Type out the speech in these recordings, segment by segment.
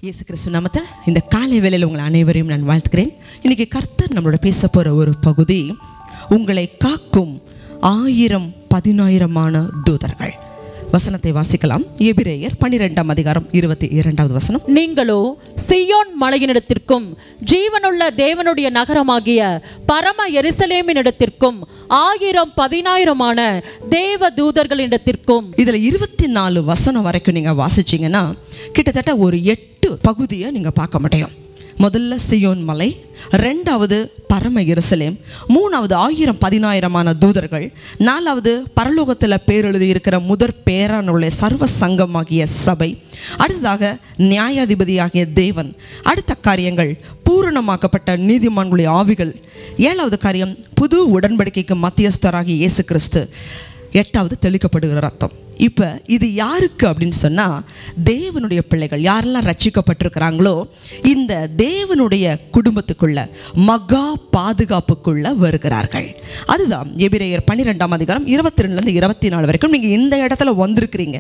இயேசு கிறிஸ்து நாமத்தில் இந்த காலை வேளையில் உங்கள் அனைவரையும் நான் வாழ்த்துக்கிறேன் இன்னைக்கு கர்த்தர் நம்மளோட பேச போகிற ஒரு பகுதி உங்களை காக்கும் ஆயிரம் பதினாயிரமான தூதர்கள் வசனத்தை வாசிக்கலாம் எபிரேயர் பன்னிரெண்டாம் அதிகாரம் இருபத்தி இரண்டாவது வசனம் நீங்களோ சியோன் மலையினிடத்திற்கும் ஜீவனுள்ள தேவனுடைய நகரமாகிய பரம எருசலேமினிடத்திற்கும் ஆயிரம் பதினாயிரமான தேவ தூதர்களிடத்திற்கும் இதில் இருபத்தி நாலு வசனம் வரைக்கும் நீங்கள் வாசிச்சீங்கன்னா கிட்டத்தட்ட ஒரு எட்டு பகுதியை நீங்கள் பார்க்க முடியும் முதல்ல சியோன் மலை ரெண்டாவது பரம எருசலேம் மூணாவது ஆயிரம் பதினாயிரமான தூதர்கள் நாலாவது பரலோகத்தில் பேரெழுதி இருக்கிற முதற் பேரானுடைய சர்வ சங்கமாகிய சபை அடுத்ததாக நியாயாதிபதியாகிய தேவன் அடுத்த காரியங்கள் பூரணமாக்கப்பட்ட நீதிமான்களுடைய ஆவிகள் ஏழாவது காரியம் புது உடன்படிக்கைக்கு மத்தியஸ்தராகிய இயேசு கிறிஸ்து எட்டாவது தெளிக்கப்படுகிற ரத்தம் இப்போ இது யாருக்கு அப்படின்னு சொன்னால் தேவனுடைய பிள்ளைகள் யாரெல்லாம் ரட்சிக்கப்பட்டிருக்கிறாங்களோ இந்த தேவனுடைய குடும்பத்துக்குள்ள மகா பாதுகாப்புக்குள்ள வருகிறார்கள் அதுதான் எபிரேயர் பன்னிரெண்டாம் அதிகாரம் இருபத்தி ரெண்டுலேருந்து இருபத்தி நாலு வரைக்கும் நீங்கள் இந்த இடத்துல வந்திருக்கிறீங்க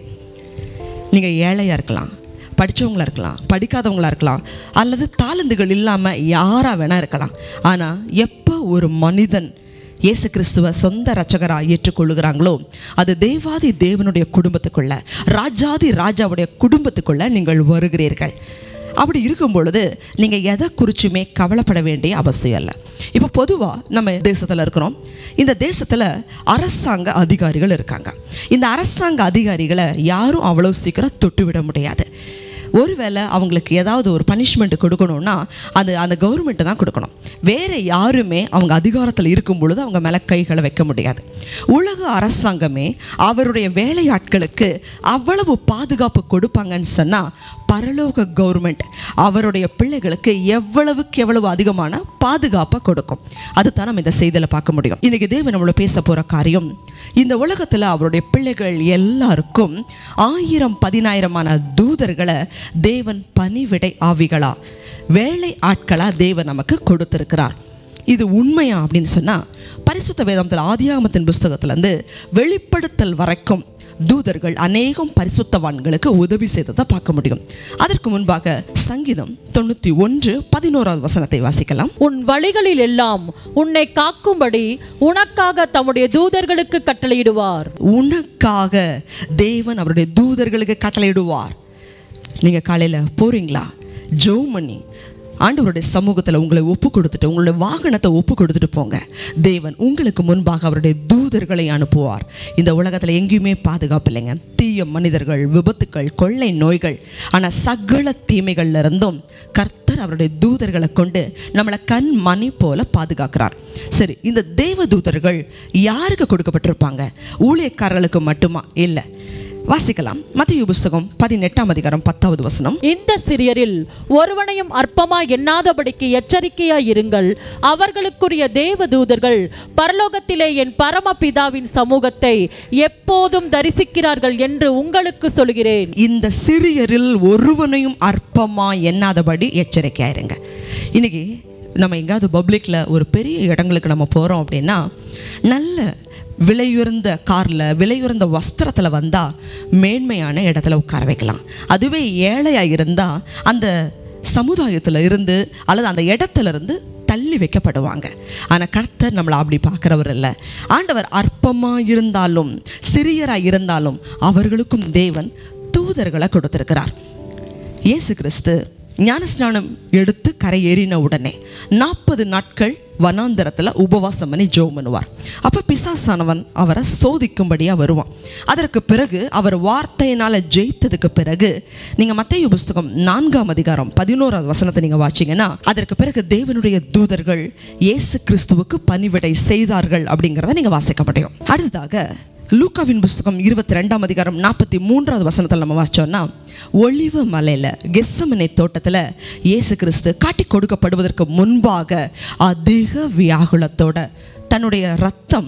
நீங்கள் ஏழையாக இருக்கலாம் படித்தவங்களா இருக்கலாம் படிக்காதவங்களா இருக்கலாம் அல்லது தாளந்துகள் இல்லாமல் யாராக வேணா இருக்கலாம் ஆனால் எப்போ ஒரு மனிதன் இயேசு கிறிஸ்துவ சொந்த ரட்சகராக ஏற்றுக்கொள்ளுகிறாங்களோ அது தேவாதி தேவனுடைய குடும்பத்துக்குள்ள ராஜாதி ராஜாவுடைய குடும்பத்துக்குள்ள நீங்கள் வருகிறீர்கள் அப்படி இருக்கும் பொழுது நீங்கள் எதை குறிச்சுமே கவலைப்பட வேண்டிய அவசியம் இல்லை இப்போ பொதுவாக நம்ம தேசத்தில் இருக்கிறோம் இந்த தேசத்தில் அரசாங்க அதிகாரிகள் இருக்காங்க இந்த அரசாங்க அதிகாரிகளை யாரும் அவ்வளோ சீக்கிரம் தொட்டு விட முடியாது ஒருவேளை அவங்களுக்கு ஏதாவது ஒரு பனிஷ்மெண்ட் கொடுக்கணும்னா அது அந்த கவர்மெண்ட்டு தான் கொடுக்கணும் வேறு யாருமே அவங்க அதிகாரத்தில் இருக்கும் பொழுது அவங்க மேலே கைகளை வைக்க முடியாது உலக அரசாங்கமே அவருடைய வேலையாட்களுக்கு அவ்வளவு பாதுகாப்பு கொடுப்பாங்கன்னு சொன்னால் பரலோக கவர்மெண்ட் அவருடைய பிள்ளைகளுக்கு எவ்வளவுக்கு எவ்வளவு அதிகமான பாதுகாப்பை கொடுக்கும் அதுதான் நம்ம இந்த செய்தியில் பார்க்க முடியும் இன்னைக்கு தேவன் நம்மளோட பேச போகிற காரியம் இந்த உலகத்தில் அவருடைய பிள்ளைகள் எல்லாருக்கும் ஆயிரம் பதினாயிரமான தூதர்களை தேவன் பணிவிடை ஆவிகளா வேலை ஆட்களா தேவன் நமக்கு கொடுத்திருக்கிறார் இது உண்மையா அப்படின்னு சொன்னால் பரிசுத்த வேதாந்தத்தில் ஆதியாகமத்தின் புஸ்தகத்திலேருந்து வெளிப்படுத்தல் வரைக்கும் தூதர்கள் அநேகம் பரிசுத்தவான்களுக்கு உதவி செய்ததை பார்க்க முடியும் அதற்கு முன்பாக சங்கீதம் தொண்ணூற்றி ஒன்று பதினோராவது வசனத்தை வாசிக்கலாம் உன் வழிகளில் எல்லாம் உன்னை காக்கும்படி உனக்காக தம்முடைய தூதர்களுக்கு கட்டளையிடுவார் உனக்காக தேவன் அவருடைய தூதர்களுக்கு கட்டளையிடுவார் நீங்கள் காலையில் போகிறீங்களா ஜோம் பண்ணி ஆண்டவருடைய சமூகத்தில் உங்களை ஒப்பு கொடுத்துட்டு உங்களுடைய வாகனத்தை ஒப்பு கொடுத்துட்டு போங்க தேவன் உங்களுக்கு முன்பாக அவருடைய தூதர்களை அனுப்புவார் இந்த உலகத்தில் எங்கேயுமே பாதுகாப்பு இல்லைங்க தீய மனிதர்கள் விபத்துக்கள் கொள்ளை நோய்கள் ஆனால் சகல தீமைகள்ல இருந்தும் கர்த்தர் அவருடைய தூதர்களை கொண்டு நம்மளை கண் மணி போல பாதுகாக்கிறார் சரி இந்த தேவ தூதர்கள் யாருக்கு கொடுக்கப்பட்டிருப்பாங்க ஊழியக்காரர்களுக்கு மட்டுமா இல்லை வாசிக்கலாம் மத்திய புஸ்தகம் பதினெட்டாம் அதிகாரம் பத்தாவது வசனம் இந்த சிறியரில் ஒருவனையும் அற்பமா எண்ணாதபடிக்கு எச்சரிக்கையாய் இருங்கள் அவர்களுக்குரிய தேவ தூதர்கள் பரலோகத்திலே என் பரமபிதாவின் சமூகத்தை எப்போதும் தரிசிக்கிறார்கள் என்று உங்களுக்கு சொல்கிறேன் இந்த சிறியரில் ஒருவனையும் அற்பமா எண்ணாதபடி எச்சரிக்கையா இருங்க இன்னைக்கு நம்ம எங்கேயாவது பப்ளிக்கில் ஒரு பெரிய இடங்களுக்கு நம்ம போகிறோம் அப்படின்னா நல்ல விலையுயர்ந்த காரில் விலையுயர்ந்த வஸ்திரத்தில் வந்தால் மேன்மையான இடத்துல உட்கார வைக்கலாம் அதுவே ஏழையாக இருந்தால் அந்த சமுதாயத்தில் இருந்து அல்லது அந்த இடத்துல இருந்து தள்ளி வைக்கப்படுவாங்க ஆனால் கர்த்தர் நம்மளை அப்படி பார்க்குறவர் இல்லை ஆண்டவர் அற்பமாக இருந்தாலும் சிறியராக இருந்தாலும் அவர்களுக்கும் தேவன் தூதர்களை கொடுத்திருக்கிறார் இயேசு கிறிஸ்து ஞானஸ்நானம் எடுத்து கரை ஏறின உடனே நாற்பது நாட்கள் வனாந்தரத்தில் உபவாசம் பண்ணி ஜோம் பண்ணுவார் அப்போ பிசாசானவன் அவரை சோதிக்கும்படியாக வருவான் அதற்கு பிறகு அவர் வார்த்தையினால் ஜெயித்ததுக்கு பிறகு நீங்கள் மத்திய புஸ்தகம் நான்காம் அதிகாரம் பதினோராவது வசனத்தை நீங்கள் வாச்சிங்கன்னா அதற்கு பிறகு தேவனுடைய தூதர்கள் இயேசு கிறிஸ்துவுக்கு பணிவிடை செய்தார்கள் அப்படிங்கிறத நீங்கள் வாசிக்க முடியும் அடுத்ததாக லூக்காவின் புஸ்தகம் இருபத்தி ரெண்டாம் அதிகாரம் நாற்பத்தி மூன்றாவது வசனத்தில் நம்ம வாசிச்சோம்னா ஒளிவ மலையில் கெஸ்ஸமனை தோட்டத்தில் இயேசு கிறிஸ்து காட்டி கொடுக்கப்படுவதற்கு முன்பாக அதிக வியாகுலத்தோட தன்னுடைய ரத்தம்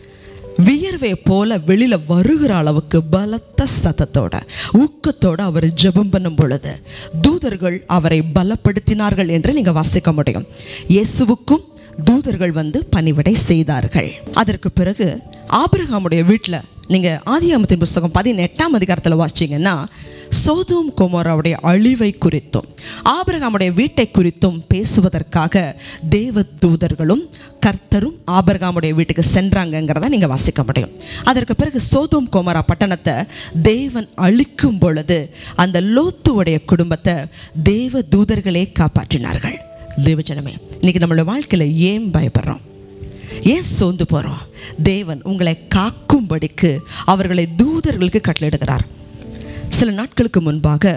வியர்வை போல வெளியில வருகிற அளவுக்கு பலத்த சத்தத்தோட ஊக்கத்தோட அவர் ஜெபம் பண்ணும் பொழுது தூதர்கள் அவரை பலப்படுத்தினார்கள் என்று நீங்க வாசிக்க முடியும் இயேசுவுக்கும் தூதர்கள் வந்து பணிவிடை செய்தார்கள் அதற்கு பிறகு ஆபிரகாமுடைய வீட்டில் நீங்கள் ஆதியாமத்தின் புஸ்தகம் பதினெட்டாம் அதிகாரத்தில் வாசிச்சீங்கன்னா சோதோம் குமாராவுடைய அழிவை குறித்தும் ஆபிரகாமுடைய வீட்டை குறித்தும் பேசுவதற்காக தேவ தூதர்களும் கர்த்தரும் ஆபிரகாமுடைய வீட்டுக்கு சென்றாங்கங்கிறத நீங்கள் வாசிக்க முடியும் அதற்கு பிறகு சோதோம் குமாரா பட்டணத்தை தேவன் அழிக்கும் பொழுது அந்த லோத்துவுடைய குடும்பத்தை தேவ தூதர்களே காப்பாற்றினார்கள் தேவஜனமே இன்னைக்கு நம்மளோட வாழ்க்கையில் ஏன் பயப்படுறோம் ஏன் சோர்ந்து போகிறோம் தேவன் உங்களை காக்கும்படிக்கு அவர்களை தூதர்களுக்கு கட்டளையிடுகிறார் சில நாட்களுக்கு முன்பாக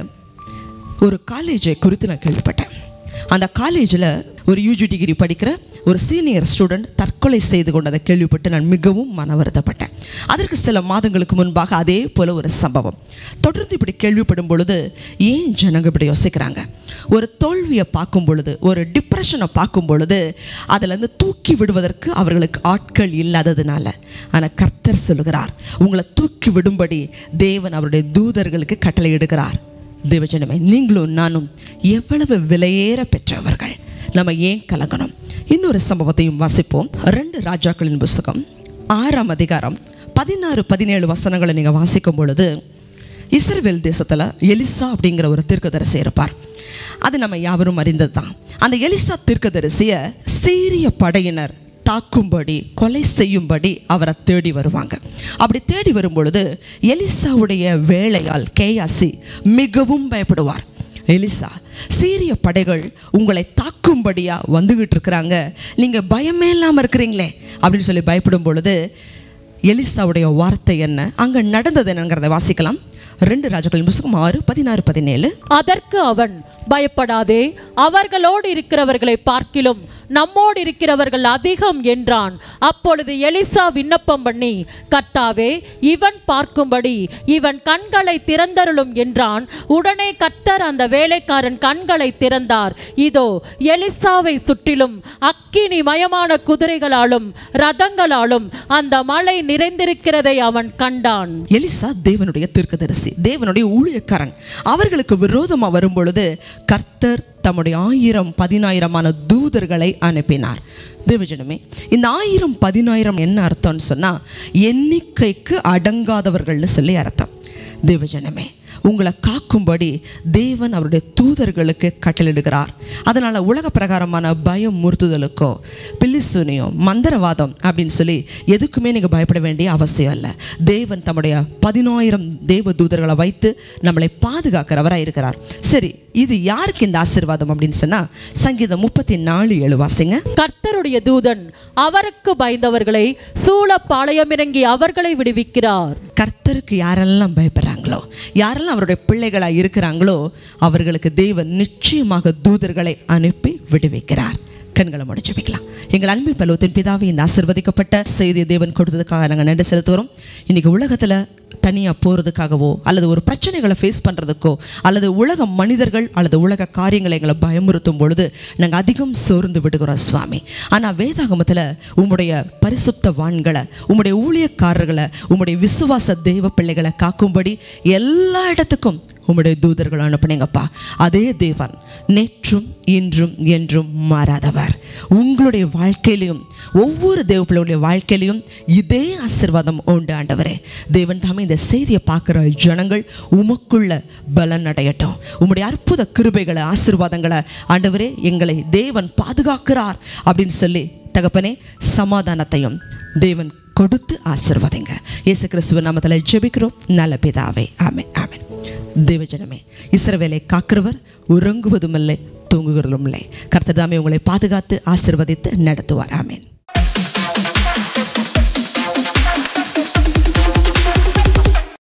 ஒரு காலேஜை குறித்து நான் கேள்விப்பட்டேன் அந்த காலேஜில் ஒரு யூஜி டிகிரி படிக்கிற ஒரு சீனியர் ஸ்டூடெண்ட் தற்கொலை செய்து கொண்டதை கேள்விப்பட்டு நான் மிகவும் மன வருத்தப்பட்டேன் அதற்கு சில மாதங்களுக்கு முன்பாக அதே போல ஒரு சம்பவம் தொடர்ந்து இப்படி கேள்விப்படும் பொழுது ஏன் ஜனங்க இப்படி யோசிக்கிறாங்க ஒரு தோல்வியை பார்க்கும் பொழுது ஒரு டிப்ரெஷனை பார்க்கும் பொழுது அதிலேருந்து தூக்கி விடுவதற்கு அவர்களுக்கு ஆட்கள் இல்லாததுனால ஆனால் கர்த்தர் சொல்லுகிறார் உங்களை தூக்கி விடும்படி தேவன் அவருடைய தூதர்களுக்கு கட்டளையிடுகிறார் தேவஜனமே நீங்களும் நானும் எவ்வளவு விலையேற பெற்றவர்கள் நம்ம ஏன் கலங்கணும் இன்னொரு சம்பவத்தையும் வாசிப்போம் ரெண்டு ராஜாக்களின் புஸ்தகம் ஆறாம் அதிகாரம் பதினாறு பதினேழு வசனங்களை நீங்கள் வாசிக்கும் பொழுது இஸ்ரவேல் தேசத்தில் எலிசா அப்படிங்கிற ஒரு தீர்க்கதரிசி இருப்பார் அது நம்ம யாவரும் அறிந்தது தான் அந்த எலிசா தீர்க்கதரிசியை சீரிய படையினர் தாக்கும்படி கொலை செய்யும்படி அவரை தேடி வருவாங்க அப்படி தேடி வரும் பொழுது எலிசாவுடைய வேலையால் கேயாசி மிகவும் பயப்படுவார் எலிசா சீரிய படைகள் உங்களை தாக்கும்படியா வந்துகிட்டு இருக்கிறாங்க நீங்க பயமே இல்லாமல் இருக்கிறீங்களே அப்படின்னு சொல்லி பயப்படும் பொழுது எலிசாவுடைய வார்த்தை என்ன அங்க நடந்தது என்னங்கிறத வாசிக்கலாம் ரெண்டு ராஜாக்களின் புஸ்தகம் ஆறு பதினாறு பதினேழு அதற்கு அவன் பயப்படாதே அவர்களோடு இருக்கிறவர்களை பார்க்கிலும் நம்மோடு இருக்கிறவர்கள் அதிகம் என்றான் அப்பொழுது எலிசா விண்ணப்பம் பண்ணி கர்த்தாவே இவன் பார்க்கும்படி இவன் கண்களை திறந்தருளும் என்றான் உடனே கர்த்தர் அந்த வேலைக்காரன் கண்களை திறந்தார் இதோ எலிசாவை சுற்றிலும் அக்கினி மயமான குதிரைகளாலும் ரதங்களாலும் அந்த மலை நிறைந்திருக்கிறதை அவன் கண்டான் எலிசா தேவனுடைய தீர்க்கதரிசி தேவனுடைய ஊழியக்காரன் அவர்களுக்கு விரோதமாக வரும் பொழுது கர்த்தர் தம்முடைய ஆயிரம் பதினாயிரமான தூதர்களை அனுப்பினார் தேவஜனமே இந்த ஆயிரம் பதினாயிரம் என்ன அர்த்தம்னு சொன்னால் எண்ணிக்கைக்கு அடங்காதவர்கள்னு சொல்லி அர்த்தம் தேவஜனமே உங்களை காக்கும்படி தேவன் அவருடைய தூதர்களுக்கு கட்டளிடுகிறார் அதனால் உலக பிரகாரமான பயம் முறுத்துதலுக்கோ பில்லிசூனியோ மந்திரவாதம் அப்படின்னு சொல்லி எதுக்குமே நீங்கள் பயப்பட வேண்டிய அவசியம் இல்லை தேவன் தம்முடைய பதினாயிரம் தேவ தூதர்களை வைத்து நம்மளை பாதுகாக்கிறவராக இருக்கிறார் சரி இது யாருக்கு இந்த ஆசீர்வாதம் அப்படின்னு சொன்னால் சங்கீதம் முப்பத்தி நாலு ஏழு வாசிங்க கர்த்தருடைய தூதன் அவருக்கு பயந்தவர்களை சூழ பாளையமிறங்கி அவர்களை விடுவிக்கிறார் கர்த்தருக்கு யாரெல்லாம் பயப்படுறாங்களோ யாரெல்லாம் அவருடைய பிள்ளைகளாக இருக்கிறாங்களோ அவர்களுக்கு தேவன் நிச்சயமாக தூதர்களை அனுப்பி விடுவிக்கிறார் கண்களை முடிச்சு வைக்கலாம் எங்கள் அன்பின் பருவத்தின் பிதாவை இந்த ஆசிர்வதிக்கப்பட்ட செய்தியை தேவன் கொடுத்ததுக்காக நாங்கள் நன்றி செலுத்துகிறோம் இன்னைக்கு உலகத்தில் தனியாக போகிறதுக்காகவோ அல்லது ஒரு பிரச்சனைகளை ஃபேஸ் பண்ணுறதுக்கோ அல்லது உலக மனிதர்கள் அல்லது உலக காரியங்களை எங்களை பயமுறுத்தும் பொழுது நாங்கள் அதிகம் சோர்ந்து விடுகிறோம் சுவாமி ஆனால் வேதாகமத்தில் உம்முடைய பரிசுத்த வான்களை உம்முடைய ஊழியக்காரர்களை உம்முடைய விசுவாச தெய்வ பிள்ளைகளை காக்கும்படி எல்லா இடத்துக்கும் உம்முடைய தூதர்கள் அனுப்புனீங்கப்பா அதே தேவன் நேற்றும் இன்றும் என்றும் மாறாதவர் உங்களுடைய வாழ்க்கையிலையும் ஒவ்வொரு தேவ பிள்ளைகளுடைய வாழ்க்கையிலையும் இதே ஆசிர்வாதம் உண்டு ஆண்டவரே தேவன் தாமே இந்த செய்தியை பார்க்குற ஜனங்கள் உமக்குள்ள பலன் அடையட்டும் உம்முடைய அற்புத கிருபைகளை ஆசிர்வாதங்களை ஆண்டவரே எங்களை தேவன் பாதுகாக்கிறார் அப்படின்னு சொல்லி தகப்பனே சமாதானத்தையும் தேவன் கொடுத்து ஆசிர்வதிங்க இயேசு கிறிஸ்துவ நாமத்தில் ஜெபிக்கிறோம் நல்ல பிதாவே ஆமென் ஆமென் தேவஜனமே இஸ்ரவேலை காக்கிறவர் உறங்குவதும் இல்லை தூங்குகிறதும் இல்லை கர்த்தர் தாமே உங்களை பாதுகாத்து ஆசிர்வதித்து நடத்துவார் ஆமென்